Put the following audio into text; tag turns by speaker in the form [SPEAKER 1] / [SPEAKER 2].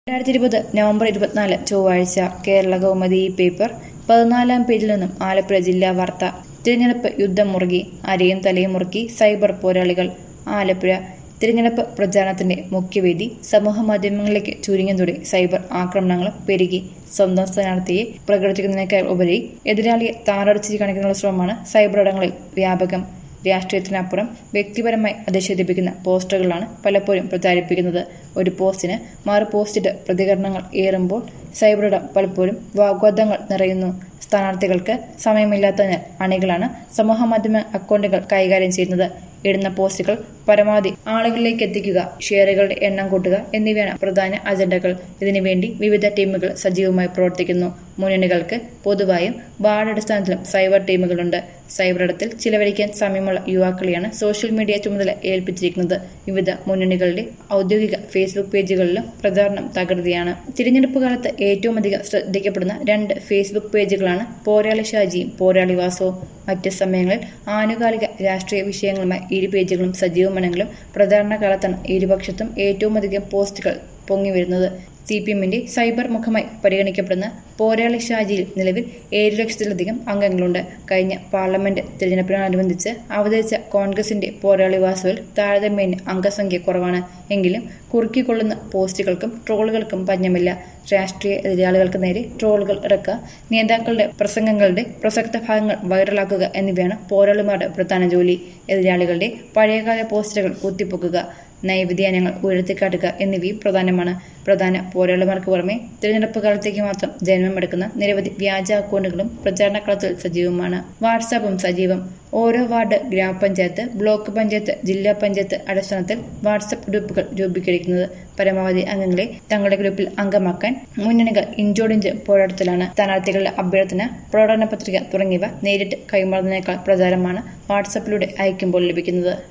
[SPEAKER 1] രണ്ടായിരത്തി ഇരുപത് നവംബർ ഇരുപത്തിനാല് ചൊവ്വാഴ്ച കേരള കൗമുദി ഈ പേപ്പർ പതിനാലാം പേജിൽ നിന്നും ആലപ്പുഴ ജില്ലാ വാർത്ത തിരഞ്ഞെടുപ്പ് യുദ്ധം മുറുകി അരയും തലയും മുറുക്കി സൈബർ പോരാളികൾ ആലപ്പുഴ തിരഞ്ഞെടുപ്പ് പ്രചാരണത്തിന്റെ മുഖ്യവേദി സമൂഹ മാധ്യമങ്ങളിലേക്ക് ചുരുങ്ങിയതോടെ സൈബർ ആക്രമണങ്ങളും പെരുകി സ്വന്തം സ്ഥാനാർത്ഥിയെ പ്രകടിപ്പിക്കുന്നതിനേക്കാൾ ഉപരി എതിരാളിയെ താറടിച്ച് കാണിക്കാനുള്ള ശ്രമമാണ് സൈബർ ഇടങ്ങളിൽ വ്യാപകം രാഷ്ട്രീയത്തിനപ്പുറം വ്യക്തിപരമായി അധിക്ഷേപിക്കുന്ന പോസ്റ്ററുകളാണ് പലപ്പോഴും പ്രചാരിപ്പിക്കുന്നത് ഒരു പോസ്റ്റിന് മറു പോസ്റ്റിട്ട് പ്രതികരണങ്ങൾ ഏറുമ്പോൾ സൈബറിടം പലപ്പോഴും വാഗ്വാദങ്ങൾ നിറയുന്നു സ്ഥാനാർത്ഥികൾക്ക് സമയമില്ലാത്തതിനാൽ അണികളാണ് സമൂഹമാധ്യമ അക്കൗണ്ടുകൾ കൈകാര്യം ചെയ്യുന്നത് ഇടുന്ന പോസ്റ്റുകൾ പരമാവധി ആളുകളിലേക്ക് എത്തിക്കുക ഷെയറുകളുടെ എണ്ണം കൂട്ടുക എന്നിവയാണ് പ്രധാന അജണ്ടകൾ ഇതിനുവേണ്ടി വിവിധ ടീമുകൾ സജീവമായി പ്രവർത്തിക്കുന്നു മുന്നണികൾക്ക് പൊതുവായും വാർഡ് അടിസ്ഥാനത്തിലും സൈബർ ടീമുകളുണ്ട് സൈബർ ഇടത്തിൽ ചിലവഴിക്കാൻ സമയമുള്ള യുവാക്കളെയാണ് സോഷ്യൽ മീഡിയ ചുമതല ഏൽപ്പിച്ചിരിക്കുന്നത് വിവിധ മുന്നണികളുടെ ഔദ്യോഗിക ഫേസ്ബുക്ക് പേജുകളിലും പ്രചാരണം തകൃതിയാണ് തിരഞ്ഞെടുപ്പ് കാലത്ത് ഏറ്റവും അധികം ശ്രദ്ധിക്കപ്പെടുന്ന രണ്ട് ഫേസ്ബുക്ക് പേജുകളാണ് പോരാളി ഷാജിയും പോരാളി വാസവും മറ്റ് സമയങ്ങളിൽ ആനുകാലിക രാഷ്ട്രീയ വിഷയങ്ങളുമായി ഇരു പേജുകളും സജീവമാണെങ്കിലും പ്രചാരണ കാലത്താണ് ഇരുപക്ഷത്തും ഏറ്റവും അധികം പോസ്റ്റുകൾ പൊങ്ങിവരുന്നത് സി പി എമ്മിന്റെ സൈബർ മുഖമായി പരിഗണിക്കപ്പെടുന്ന പോരാളി ഷാജിയിൽ നിലവിൽ ഏഴ് ലക്ഷത്തിലധികം അംഗങ്ങളുണ്ട് കഴിഞ്ഞ പാർലമെന്റ് തിരഞ്ഞെടുപ്പിനോടനുബന്ധിച്ച് അവതരിച്ച കോൺഗ്രസിന്റെ പോരാളി വാസുവിൽ താരതമ്യേന അംഗസംഖ്യ കുറവാണ് എങ്കിലും കുറുക്കിക്കൊള്ളുന്ന പോസ്റ്റുകൾക്കും ട്രോളുകൾക്കും പഞ്ഞമില്ല രാഷ്ട്രീയ എതിരാളികൾക്ക് നേരെ ട്രോളുകൾ ഇറക്കുക നേതാക്കളുടെ പ്രസംഗങ്ങളുടെ പ്രസക്ത ഭാഗങ്ങൾ വൈറലാക്കുക എന്നിവയാണ് പോരാളിമാരുടെ പ്രധാന ജോലി എതിരാളികളുടെ പഴയകാല പോസ്റ്ററുകൾ കുത്തിപ്പൊക്കുക നയവ്യതിയാനങ്ങൾ ഉയർത്തിക്കാട്ടുക എന്നിവയും പ്രധാനമാണ് പ്രധാന പോരാളിമാർക്ക് പുറമെ തിരഞ്ഞെടുപ്പ് കാലത്തേക്ക് മാത്രം ജന്മമെടുക്കുന്ന നിരവധി വ്യാജ അക്കൗണ്ടുകളും പ്രചാരണ കളത്തിൽ സജീവമാണ് വാട്സാപ്പും സജീവം ഓരോ വാർഡ് ഗ്രാമപഞ്ചായത്ത് ബ്ലോക്ക് പഞ്ചായത്ത് ജില്ലാ പഞ്ചായത്ത് അടിസ്ഥാനത്തിൽ വാട്സപ്പ് ഗ്രൂപ്പുകൾ രൂപീകരിക്കുന്നത് പരമാവധി അംഗങ്ങളെ തങ്ങളുടെ ഗ്രൂപ്പിൽ അംഗമാക്കാൻ മുന്നണികൾ ഇഞ്ചോടിഞ്ച് പോരാട്ടത്തിലാണ് സ്ഥാനാർത്ഥികളുടെ അഭ്യർത്ഥന പ്രകടന പത്രിക തുടങ്ങിയവ നേരിട്ട് കൈമാറുന്നതിനേക്കാൾ പ്രചാരമാണ് വാട്സപ്പിലൂടെ അയക്കുമ്പോൾ ലഭിക്കുന്നത്